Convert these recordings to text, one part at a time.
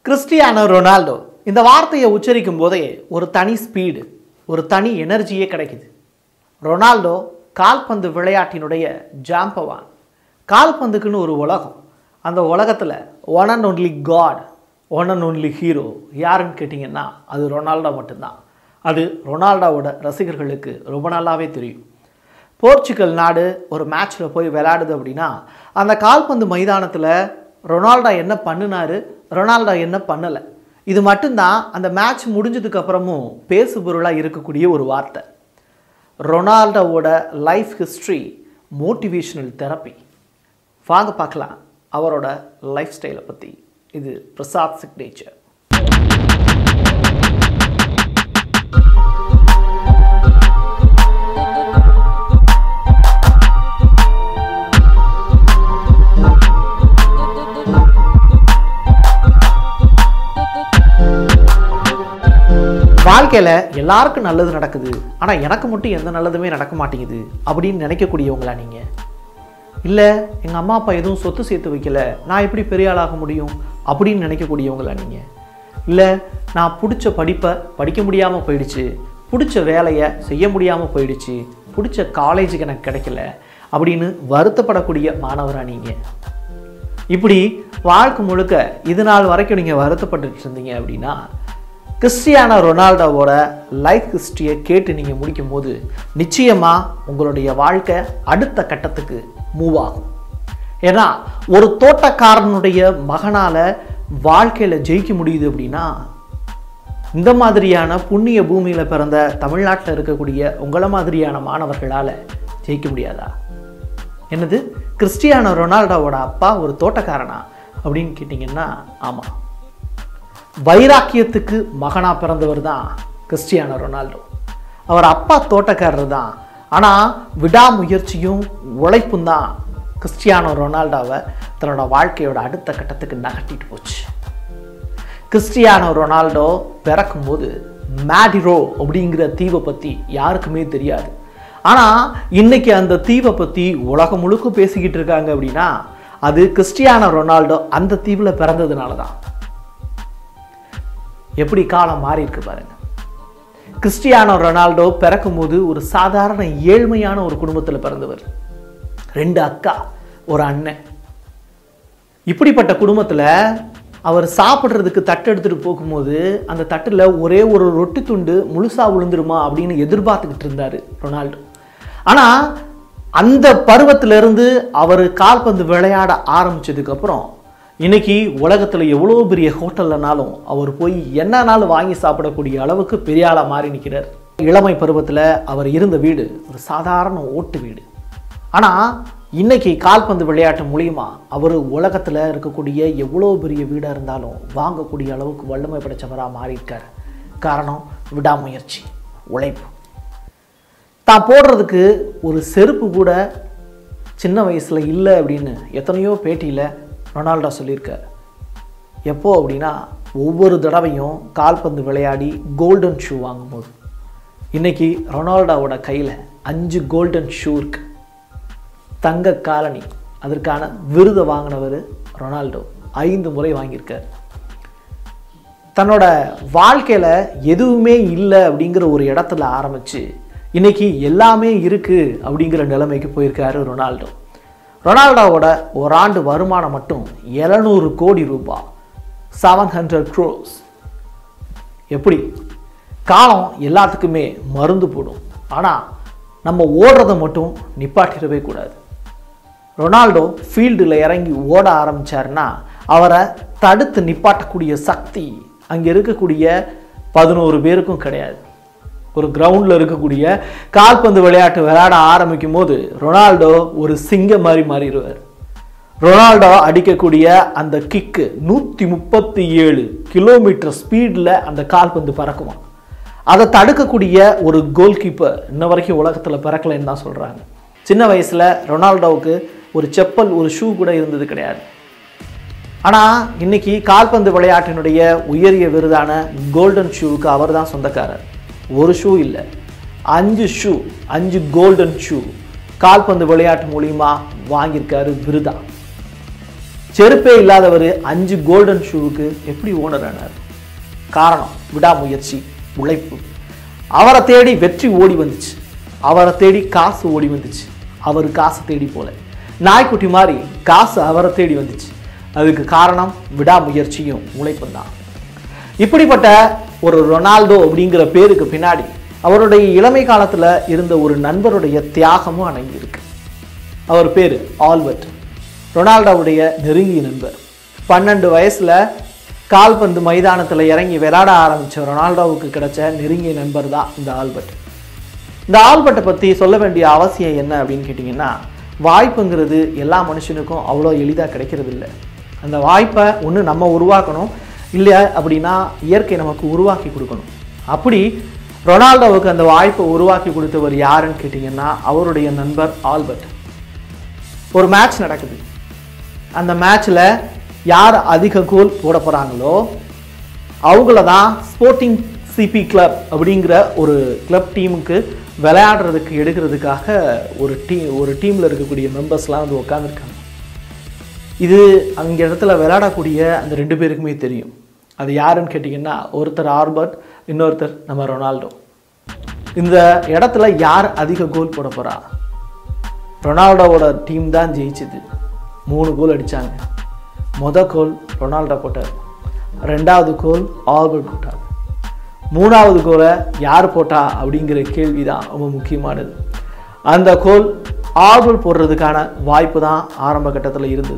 Cristiano Ronaldo இந்த வார்த்தையை உச்சரிக்கும் போதே ஒரு தனி ஸ்பீடு ஒரு தனி எனர்ஜியே கிடைக்குது ரொனால்டோ கால்பந்து விளையாட்டினுடைய ஜாம்பவான் கால்பந்துக்குன்னு ஒரு உலகம் அந்த உலகத்தில் one and only God one and only hero யாருன்னு கேட்டிங்கன்னா அது ரொனால்டோ மட்டும்தான் அது ரொனால்டோவோட ரசிகர்களுக்கு ரொம்ப நல்லாவே தெரியும் போர்ச்சுகல் நாடு ஒரு மேட்ச்சில் போய் விளையாடுது அப்படின்னா அந்த கால்பந்து மைதானத்தில் ரொனால்டோ என்ன பண்ணினாரு ரொனால்டோ என்ன பண்ணலை இது மட்டும்தான் அந்த மேட்ச் முடிஞ்சதுக்கு அப்புறமும் பேசு பொருளாக இருக்கக்கூடிய ஒரு வார்த்தை ரொனால்டோவோட லைஃப் ஹிஸ்ட்ரி மோட்டிவேஷனல் தெரப்பி வாங்க பார்க்கலாம் அவரோட லைஃப் ஸ்டைலை பற்றி இது பிரசாத் சிக்னேச்சர் வாழ்க்கையில் எல்லாருக்கும் நல்லது நடக்குது ஆனால் எனக்கு மட்டும் எந்த நல்லதுமே நடக்க மாட்டேங்குது அப்படின்னு நினைக்கக்கூடியவங்களா நீங்கள் இல்லை எங்கள் அம்மா அப்பா எதுவும் சொத்து சேர்த்து வைக்கல நான் எப்படி பெரிய ஆளாக முடியும் அப்படின்னு நினைக்கக்கூடியவங்களா நீங்கள் இல்லை நான் பிடிச்ச படிப்பை படிக்க முடியாமல் போயிடுச்சு பிடிச்ச வேலையை செய்ய முடியாமல் போயிடுச்சு பிடிச்ச காலேஜுக்கு எனக்கு கிடைக்கல அப்படின்னு வருத்தப்படக்கூடிய மாணவரா நீங்கள் இப்படி வாழ்க்கை முழுக்க இது நாள் வரைக்கும் நீங்கள் வருத்தப்பட்டுட்டு இருந்தீங்க அப்படின்னா கிறிஸ்டியானோ ரொனால்டோவோட லைஃப் ஹிஸ்ட்ரியை கேட்டு நீங்கள் முடிக்கும் போது நிச்சயமாக உங்களுடைய வாழ்க்கை அடுத்த கட்டத்துக்கு மூவ் ஆகும் ஏன்னா ஒரு தோட்டக்காரனுடைய மகனால் வாழ்க்கையில் ஜெயிக்க முடியுது அப்படின்னா இந்த மாதிரியான புண்ணிய பூமியில் பிறந்த தமிழ்நாட்டில் இருக்கக்கூடிய உங்களை மாதிரியான மாணவர்களால் ஜெயிக்க முடியாதா என்னது கிறிஸ்டியானோ ரொனால்டோவோட அப்பா ஒரு தோட்டக்காரனா அப்படின்னு கேட்டிங்கன்னா ஆமாம் வைராக்கியத்துக்கு மகனா பிறந்தவர் தான் கிறிஸ்டியானோ ரொனால்டோ அவர் அப்பா தோட்டக்காரர் தான் ஆனால் விடாமுயற்சியும் உழைப்பும் தான் கிறிஸ்டியானோ ரொனால்டோவை தன்னோட வாழ்க்கையோட அடுத்த கட்டத்துக்கு நகட்டிட்டு போச்சு கிறிஸ்டியானோ ரொனால்டோ பிறக்கும்போது மேடிரோ அப்படிங்கிற தீவை பற்றி யாருக்குமே தெரியாது ஆனால் இன்னைக்கு அந்த தீவை பற்றி உலகம் முழுக்க பேசிக்கிட்டு இருக்காங்க அப்படின்னா அது கிறிஸ்டியானோ ரொனால்டோ அந்த தீவில் பிறந்ததுனால தான் எப்படி காலம் மாறி இருக்கு பாருங்க கிறிஸ்டியானோ ரொனால்டோ பிறக்கும்போது ஒரு சாதாரண ஏழ்மையான ஒரு குடும்பத்தில் பிறந்தவர் ரெண்டு அக்கா ஒரு அண்ணன் இப்படிப்பட்ட குடும்பத்தில் அவர் சாப்பிட்றதுக்கு தட்டு எடுத்துகிட்டு போகும்போது அந்த தட்டில் ஒரே ஒரு ரொட்டி துண்டு முழுசாக விழுந்துருமா அப்படின்னு எதிர்பார்த்துக்கிட்டு இருந்தார் ரொனால்டோ ஆனால் அந்த பருவத்திலிருந்து அவர் கால்பந்து விளையாட ஆரம்பிச்சதுக்கப்புறம் இன்னைக்கு உலகத்தில் எவ்வளோ பெரிய ஹோட்டல்லனாலும் அவர் போய் என்னன்னாலும் வாங்கி சாப்பிடக்கூடிய அளவுக்கு பெரிய ஆளாக மாறி நிற்கிறார் இளமை பருவத்தில் அவர் இருந்த வீடு ஒரு சாதாரண ஓட்டு வீடு ஆனால் இன்னைக்கு கால்பந்து விளையாட்டு மூலியமா அவர் உலகத்தில் இருக்கக்கூடிய எவ்வளோ பெரிய வீடாக இருந்தாலும் வாங்கக்கூடிய அளவுக்கு வல்லமை படைச்சவராக மாறியிருக்கார் காரணம் விடாமுயற்சி உழைப்பு தான் போடுறதுக்கு ஒரு செருப்பு கூட சின்ன வயசில் இல்லை அப்படின்னு எத்தனையோ பேட்டியில் ரொனால்டோ சொல்லியிருக்கார் எப்போ அப்படின்னா ஒவ்வொரு தடவையும் கால்பந்து விளையாடி கோல்டன் ஷூ வாங்கும்போது இன்றைக்கி ரொனால்டோவோட கையில் அஞ்சு கோல்டன் ஷூ இருக்கு தங்க காலனி அதற்கான விருதை வாங்கினவர் ரொனால்டோ ஐந்து முறை வாங்கியிருக்கார் தன்னோட வாழ்க்கையில் எதுவுமே இல்லை அப்படிங்கிற ஒரு இடத்துல ஆரம்பித்து இன்னைக்கு எல்லாமே இருக்குது அப்படிங்கிற நிலைமைக்கு போயிருக்காரு ரொனால்டோ ரொனால்டோவோட ஒரு ஆண்டு வருமானம் மட்டும் எழுநூறு கோடி ரூபாய் செவன் ஹண்ட்ரட் க்ரோஸ் எப்படி காலம் எல்லாத்துக்குமே மருந்து போடும் ஆனால் நம்ம ஓடுறதை மட்டும் நிப்பாட்டிடவே கூடாது ரொனால்டோ ஃபீல்டில் இறங்கி ஓட ஆரம்பித்தாருன்னா அவரை தடுத்து நிப்பாட்டக்கூடிய சக்தி அங்கே இருக்கக்கூடிய பதினோரு பேருக்கும் கிடையாது ஒரு கிரவுண்டில் இருக்கக்கூடிய கால்பந்து விளையாட்டு விளையாட ஆரம்பிக்கும் போது ரொனால்டோ ஒரு சிங்கம் மாதிரி மாறிடுவார் ரொனால்டோ அடிக்கக்கூடிய அந்த கிக்கு நூற்றி முப்பத்தி ஏழு கிலோமீட்டர் ஸ்பீடில் அந்த கால்பந்து பறக்குமா அதை தடுக்கக்கூடிய ஒரு கோல் கீப்பர் இன்ன வரைக்கும் உலகத்தில் பிறக்கலைன்னு தான் சொல்கிறாங்க சின்ன வயசில் ரொனால்டோவுக்கு ஒரு செப்பல் ஒரு ஷூ கூட இருந்தது கிடையாது ஆனால் இன்னைக்கு கால்பந்து விளையாட்டினுடைய உயரிய விருதான கோல்டன் ஷூவுக்கு அவர் தான் சொந்தக்காரர் ஒரு ஷூ இல்லை அஞ்சு ஷூ அஞ்சு கோல்டன் ஷூ கால்பந்து விளையாட்டு மூலியமா வாங்கியிருக்காரு விருதா செருப்பே இல்லாதவர் அஞ்சு கோல்டன் ஷூவுக்கு எப்படி ஓனர் ஆனார் காரணம் விடாமுயற்சி உழைப்பு அவரை தேடி வெற்றி ஓடி வந்துச்சு அவரை தேடி காசு ஓடி வந்துச்சு அவர் காசு தேடி போல நாய்க்குட்டி மாதிரி காசு அவரை தேடி வந்துச்சு அதுக்கு காரணம் விடாமுயற்சியும் உழைப்பும் தான் இப்படிப்பட்ட ஒரு ரொனால்டோ அப்படிங்கிற பேருக்கு பின்னாடி அவருடைய இளமை காலத்தில் இருந்த ஒரு நண்பருடைய தியாகமும் அடங்கி இருக்கு அவர் பேர் ஆல்பர்ட் ரொனால்டோவுடைய நெருங்கிய நண்பர் பன்னெண்டு வயசுல கால்பந்து மைதானத்தில் இறங்கி விளையாட ஆரம்பித்த ரொனால்டோவுக்கு கிடைச்ச நெருங்கிய நண்பர் தான் இந்த ஆல்பர்ட் இந்த ஆல்பர்ட்டை பற்றி சொல்ல வேண்டிய அவசியம் என்ன அப்படின்னு கேட்டிங்கன்னா வாய்ப்புங்கிறது எல்லா மனுஷனுக்கும் அவ்வளோ எளிதாக கிடைக்கிறது இல்லை அந்த வாய்ப்பை ஒன்று நம்ம உருவாக்கணும் இல்லை அப்படின்னா இயற்கை நமக்கு உருவாக்கி கொடுக்கணும் அப்படி ரொனால்டோவுக்கு அந்த வாய்ப்பை உருவாக்கி கொடுத்தவர் யாருன்னு கேட்டிங்கன்னா அவருடைய நண்பர் ஆல்பர்ட் ஒரு மேட்ச் நடக்குது அந்த மேட்ச்சில் யார் அதிக கோல் போட போகிறாங்களோ அவங்கள தான் ஸ்போர்ட்டிங் சிபி கிளப் அப்படிங்கிற ஒரு கிளப் டீமுக்கு விளையாடுறதுக்கு எடுக்கிறதுக்காக ஒரு டீ ஒரு டீமில் இருக்கக்கூடிய மெம்பர்ஸ்லாம் வந்து உட்காந்துருக்காங்க இது அங்க இடத்துல விளையாடக்கூடிய அந்த ரெண்டு பேருக்குமே தெரியும் அது யாருன்னு கேட்டிங்கன்னா ஒருத்தர் ஆல்பர்ட் இன்னொருத்தர் நம்ம ரொனால்டோ இந்த இடத்துல யார் அதிக கோல் போட போகிறா ரொனால்டோவோட டீம் தான் ஜெயிச்சுது மூணு கோல் அடித்தாங்க மொத கோல் ரொனால்டோ போட்டார் ரெண்டாவது கோல் ஆல்பர்ட் போட்டார் மூணாவது கோலை யார் போட்டா அப்படிங்கிற கேள்வி தான் ரொம்ப முக்கியமானது அந்த கோல் ஆல்பர்ட் போடுறதுக்கான வாய்ப்பு தான் ஆரம்ப கட்டத்தில் இருந்தது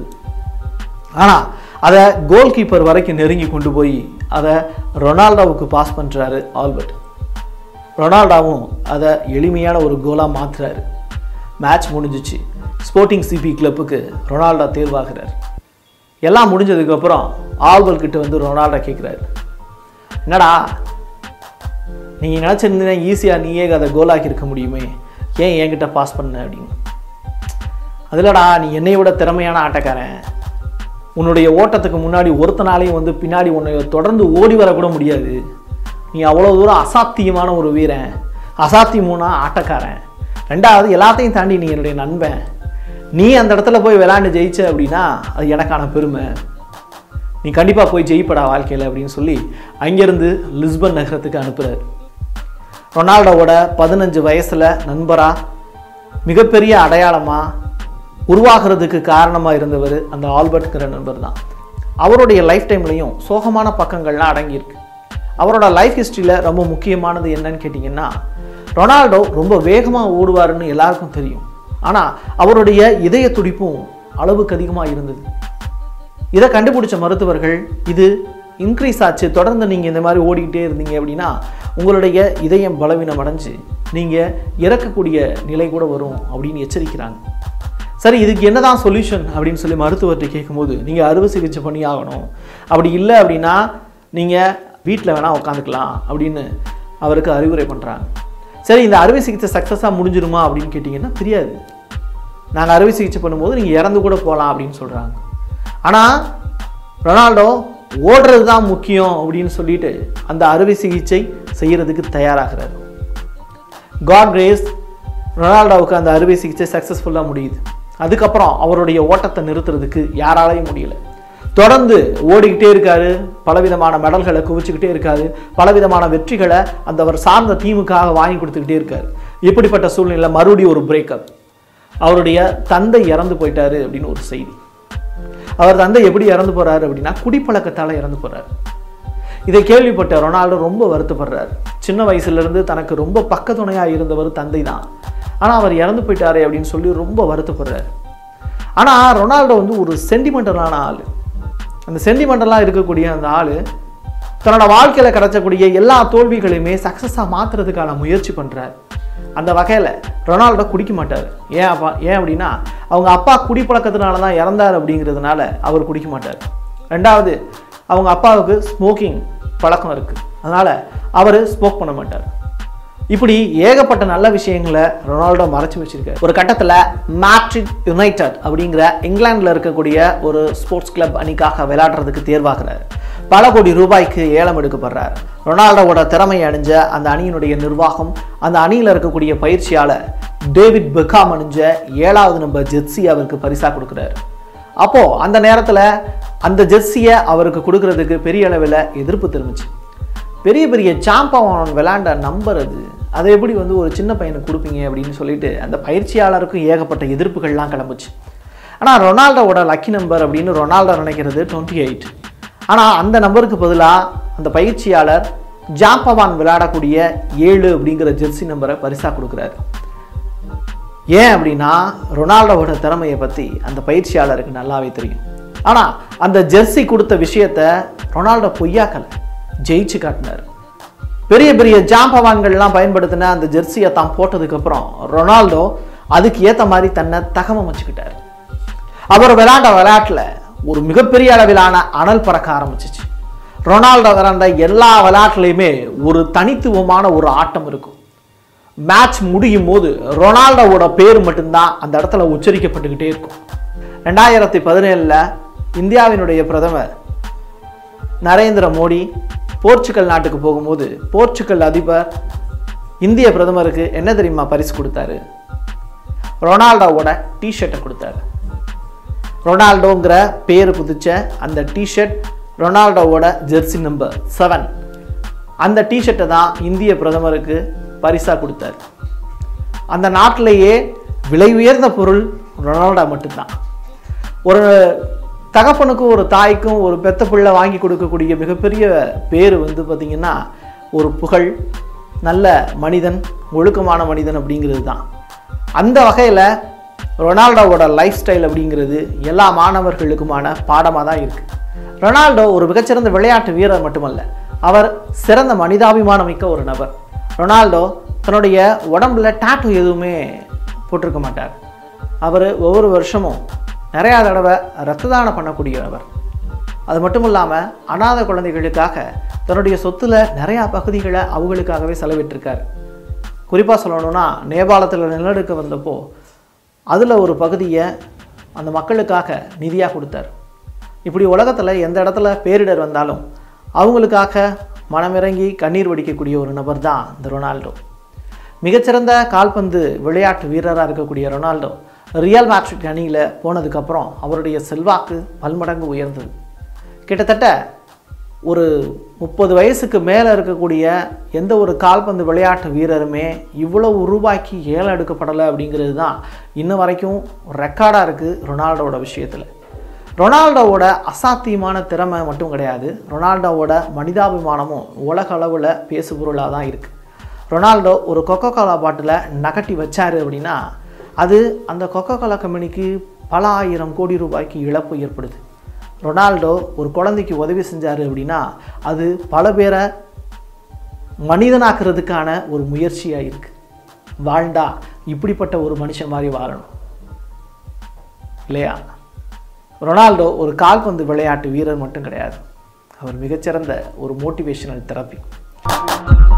ஆனால் அதை கோல் கீப்பர் வரைக்கும் நெருங்கி கொண்டு போய் அதை ரொனால்டோவுக்கு பாஸ் பண்ணுறாரு ஆல்பர்ட் ரொனால்டோவும் அதை எளிமையான ஒரு கோலாக மாற்றுறாரு மேட்ச் முடிஞ்சிச்சு ஸ்போர்ட்டிங் சிபி கிளப்புக்கு ரொனால்டோ தேர்வாகிறார் எல்லாம் முடிஞ்சதுக்கப்புறம் ஆல்பர்ட் கிட்ட வந்து ரொனால்டோ கேட்குறாரு என்னடா நீங்கள் நினச்சிருந்தீங்கன்னா ஈஸியாக நீயே அதை கோலாக்கி இருக்க முடியுமே ஏன் என்கிட்ட பாஸ் பண்ண அப்படின்னு அதிலடா நீ என்னை விட திறமையான ஆட்டக்காரன் உன்னுடைய ஓட்டத்துக்கு முன்னாடி ஒருத்தனாலையும் வந்து பின்னாடி உன்னை தொடர்ந்து ஓடி வரக்கூட முடியாது நீ அவ்வளோ தூரம் அசாத்தியமான ஒரு வீரன் அசாத்தியமான ஆட்டக்காரன் ரெண்டாவது எல்லாத்தையும் தாண்டி நீ என்னுடைய நண்பன் நீ அந்த இடத்துல போய் விளையாண்டு ஜெயிச்ச அப்படின்னா அது எனக்கான பெருமை நீ கண்டிப்பாக போய் ஜெயிப்படா வாழ்க்கையில் அப்படின்னு சொல்லி அங்கேருந்து லிஸ்பன் நகரத்துக்கு அனுப்புகிறார் ரொனால்டோவோட பதினஞ்சு வயசில் நண்பராக மிகப்பெரிய அடையாளமாக உருவாகிறதுக்கு காரணமாக இருந்தவர் அந்த ஆல்பர்ட்ங்கிற நண்பர் தான் அவருடைய லைஃப் டைம்லையும் சோகமான பக்கங்கள்லாம் அடங்கியிருக்கு அவரோட லைஃப் ஹிஸ்ட்ரியில் ரொம்ப முக்கியமானது என்னன்னு கேட்டிங்கன்னா ரொனால்டோ ரொம்ப வேகமாக ஓடுவாருன்னு எல்லாருக்கும் தெரியும் ஆனால் அவருடைய இதய துடிப்பும் அளவுக்கு அதிகமாக இருந்தது இதை கண்டுபிடிச்ச மருத்துவர்கள் இது இன்க்ரீஸ் ஆச்சு தொடர்ந்து நீங்கள் இந்த மாதிரி ஓடிக்கிட்டே இருந்தீங்க அப்படின்னா உங்களுடைய இதயம் பலவீனம் அடைஞ்சு நீங்கள் இறக்கக்கூடிய நிலை கூட வரும் அப்படின்னு எச்சரிக்கிறாங்க சரி இதுக்கு என்னதான் சொல்யூஷன் அப்படின்னு சொல்லி மருத்துவர்கிட்ட கேட்கும்போது நீங்கள் அறுவை சிகிச்சை பண்ணி ஆகணும் அப்படி இல்லை அப்படின்னா நீங்கள் வீட்டில் வேணால் உட்காந்துக்கலாம் அப்படின்னு அவருக்கு அறிவுரை பண்ணுறாங்க சரி இந்த அறுவை சிகிச்சை சக்ஸஸாக முடிஞ்சிருமா அப்படின்னு கேட்டிங்கன்னா தெரியாது நாங்கள் அறுவை சிகிச்சை பண்ணும்போது நீங்கள் இறந்து கூட போகலாம் அப்படின்னு சொல்கிறாங்க ஆனால் ரொனால்டோ ஓடுறது தான் முக்கியம் அப்படின்னு சொல்லிட்டு அந்த அறுவை சிகிச்சை செய்யறதுக்கு தயாராகிறார் காட் கிரேஸ் ரொனால்டோவுக்கு அந்த அறுவை சிகிச்சை சக்ஸஸ்ஃபுல்லாக முடியுது அதுக்கப்புறம் அவருடைய ஓட்டத்தை நிறுத்துறதுக்கு யாராலையும் முடியல தொடர்ந்து ஓடிக்கிட்டே இருக்காரு பலவிதமான மெடல்களை குவிச்சுக்கிட்டே இருக்காரு பலவிதமான வெற்றிகளை அந்த அவர் சார்ந்த டீமுக்காக வாங்கி கொடுத்துக்கிட்டே இருக்காரு இப்படிப்பட்ட சூழ்நிலை மறுபடியும் ஒரு பிரேக்கப் அவருடைய தந்தை இறந்து போயிட்டாரு அப்படின்னு ஒரு செய்தி அவர் தந்தை எப்படி இறந்து போறாரு அப்படின்னா குடிப்பழக்கத்தால் இறந்து போறாரு இதை கேள்விப்பட்ட ரொனால்டோ ரொம்ப வருத்தப்படுறாரு சின்ன வயசுல இருந்து தனக்கு ரொம்ப பக்கத்துணையாக இருந்தவர் தந்தை தான் ஆனால் அவர் இறந்து போயிட்டாரே அப்படின்னு சொல்லி ரொம்ப வருத்தப்படுறாரு ஆனால் ரொனால்டோ வந்து ஒரு சென்டிமெண்டலான ஆள் அந்த சென்டிமெண்டலாக இருக்கக்கூடிய அந்த ஆள் தன்னோட வாழ்க்கையில் கிடைச்சக்கூடிய எல்லா தோல்விகளையுமே சக்ஸஸாக மாற்றுறதுக்கான முயற்சி பண்ணுறார் அந்த வகையில் ரொனால்டோ குடிக்க மாட்டார் ஏன் அப்பா ஏன் அப்படின்னா அவங்க அப்பா குடிப்பழக்கத்தினால தான் இறந்தார் அப்படிங்கிறதுனால அவர் குடிக்க மாட்டார் ரெண்டாவது அவங்க அப்பாவுக்கு ஸ்மோக்கிங் பழக்கம் இருக்குது அதனால் அவர் ஸ்மோக் பண்ண மாட்டார் இப்படி ஏகப்பட்ட நல்ல விஷயங்களை ரொனால்டோ மறைச்சு வச்சிருக்காரு ஒரு கட்டத்தில் மேட்ரிட் யுனைடெட் அப்படிங்கிற இங்கிலாந்தில் இருக்கக்கூடிய ஒரு ஸ்போர்ட்ஸ் கிளப் அணிக்காக விளையாடுறதுக்கு தேர்வாகிறார் பல கோடி ரூபாய்க்கு ஏலம் எடுக்கப்படுறார் ரொனால்டோவோட திறமை அணிஞ்ச அந்த அணியினுடைய நிர்வாகம் அந்த அணியில் இருக்கக்கூடிய பயிற்சியாளர் டேவிட் பெக்காம் அணிஞ்ச ஏழாவது நம்பர் ஜெர்சி அவருக்கு பரிசா கொடுக்குறாரு அப்போது அந்த நேரத்தில் அந்த ஜெர்சியை அவருக்கு கொடுக்கறதுக்கு பெரிய அளவில் எதிர்ப்பு திரும்பிச்சு பெரிய பெரிய சாம்பவன் விளையாண்ட நம்பர் அது அதை எப்படி வந்து ஒரு சின்ன பையனுக்கு கொடுப்பீங்க அப்படின்னு சொல்லிட்டு அந்த பயிற்சியாளருக்கும் ஏகப்பட்ட எதிர்ப்புகள்லாம் கிளம்புச்சு ஆனால் ரொனால்டோவோட லக்கி நம்பர் அப்படின்னு ரொனால்டோ நினைக்கிறது டுவெண்ட்டி எயிட் ஆனால் அந்த நம்பருக்கு பதிலாக அந்த பயிற்சியாளர் ஜாம்பவான் விளையாடக்கூடிய ஏழு அப்படிங்கிற ஜெர்சி நம்பரை பரிசாக கொடுக்குறாரு ஏன் அப்படின்னா ரொனால்டோவோட திறமையை பற்றி அந்த பயிற்சியாளருக்கு நல்லாவே தெரியும் ஆனால் அந்த ஜெர்சி கொடுத்த விஷயத்த ரொனால்டோ பொய்யாக்கலை ஜெயிச்சு காட்டினார் பெரிய பெரிய ஜாம்பவான்கள்லாம் பயன்படுத்தின அந்த ஜெர்சியை தான் போட்டதுக்கப்புறம் ரொனால்டோ அதுக்கு ஏற்ற மாதிரி தன்னை தகவம் வச்சுக்கிட்டார் அவர் விளையாண்ட விளையாட்டில் ஒரு மிகப்பெரிய அளவிலான அனல் பறக்க ஆரம்பிச்சிச்சு ரொனால்டோ விளையாண்ட எல்லா விளையாட்டுலையுமே ஒரு தனித்துவமான ஒரு ஆட்டம் இருக்கும் மேட்ச் முடியும் போது ரொனால்டோவோட பேர் மட்டும்தான் அந்த இடத்துல உச்சரிக்கப்பட்டுக்கிட்டே இருக்கும் ரெண்டாயிரத்தி பதினேழில் இந்தியாவினுடைய பிரதமர் நரேந்திர மோடி போர்ச்சுகல் நாட்டுக்கு போகும்போது போர்ச்சுகல் அதிபர் இந்திய பிரதமருக்கு என்ன தெரியுமா பரிசு கொடுத்தாரு ரொனால்டோவோட டிஷர்ட்டை கொடுத்தாரு ரொனால்டோங்கிற பேர் புதிச்ச அந்த டிஷர்ட் ரொனால்டோவோட ஜெர்சி நம்பர் செவன் அந்த டிஷர்ட்டை தான் இந்திய பிரதமருக்கு பரிசாக கொடுத்தாரு அந்த நாட்டிலேயே விலை உயர்ந்த பொருள் ரொனால்டோ மட்டும்தான் ஒரு தகப்பனுக்கும் ஒரு தாய்க்கும் ஒரு பெத்த பிள்ளை வாங்கி கொடுக்கக்கூடிய மிகப்பெரிய பேர் வந்து பார்த்திங்கன்னா ஒரு புகழ் நல்ல மனிதன் ஒழுக்கமான மனிதன் அப்படிங்கிறது தான் அந்த வகையில் ரொனால்டோவோட லைஃப் ஸ்டைல் அப்படிங்கிறது எல்லா மாணவர்களுக்குமான பாடமாக தான் இருக்குது ரொனால்டோ ஒரு மிகச்சிறந்த விளையாட்டு வீரர் மட்டுமல்ல அவர் சிறந்த மனிதாபிமானம் மிக்க ஒரு நபர் ரொனால்டோ தன்னுடைய உடம்புல டாட்டூ எதுவுமே போட்டிருக்க மாட்டார் அவர் ஒவ்வொரு வருஷமும் நிறையா தடவை ரத்த தானம் பண்ணக்கூடியவர் அது மட்டும் இல்லாமல் அனாதை குழந்தைகளுக்காக தன்னுடைய சொத்துல நிறையா பகுதிகளை அவங்களுக்காகவே செலவிட்டிருக்காரு குறிப்பாக சொல்லணும்னா நேபாளத்தில் நிலநடுக்க வந்தப்போ அதில் ஒரு பகுதியை அந்த மக்களுக்காக நிதியாக கொடுத்தார் இப்படி உலகத்தில் எந்த இடத்துல பேரிடர் வந்தாலும் அவங்களுக்காக மனமிறங்கி கண்ணீர் வடிக்கக்கூடிய ஒரு நபர் தான் இந்த ரொனால்டோ மிகச்சிறந்த கால்பந்து விளையாட்டு வீரராக இருக்கக்கூடிய ரொனால்டோ ரியல் மேட்ரிக் அணியில் போனதுக்கப்புறம் அவருடைய செல்வாக்கு பல்மடங்கு உயர்ந்தது கிட்டத்தட்ட ஒரு முப்பது வயசுக்கு மேலே இருக்கக்கூடிய எந்த ஒரு கால்பந்து விளையாட்டு வீரருமே இவ்வளவு ரூபாய்க்கு ஏலம் எடுக்கப்படலை அப்படிங்கிறது தான் இன்ன வரைக்கும் ரெக்கார்டாக இருக்குது ரொனால்டோவோட விஷயத்தில் ரொனால்டோவோட அசாத்தியமான திறமை மட்டும் கிடையாது ரொனால்டோவோட மனிதாபிமானமும் உலக அளவில் பேசுபொருளாக தான் இருக்குது ரொனால்டோ ஒரு கொக்கோ கோலா பாட்டில் நகட்டி வச்சார் அப்படின்னா அது அந்த கொக்கோ கோலா கம்பெனிக்கு பல ஆயிரம் கோடி ரூபாய்க்கு இழப்பு ஏற்படுது ரொனால்டோ ஒரு குழந்தைக்கு உதவி செஞ்சார் அப்படின்னா அது பல பேரை மனிதனாக்குறதுக்கான ஒரு முயற்சியாக இருக்குது வாழ்ந்தா இப்படிப்பட்ட ஒரு மனுஷன் மாதிரி வாழணும் இல்லையா ரொனால்டோ ஒரு கால்பந்து விளையாட்டு வீரர் மட்டும் கிடையாது அவர் மிகச்சிறந்த ஒரு மோட்டிவேஷனல் தெரப்பி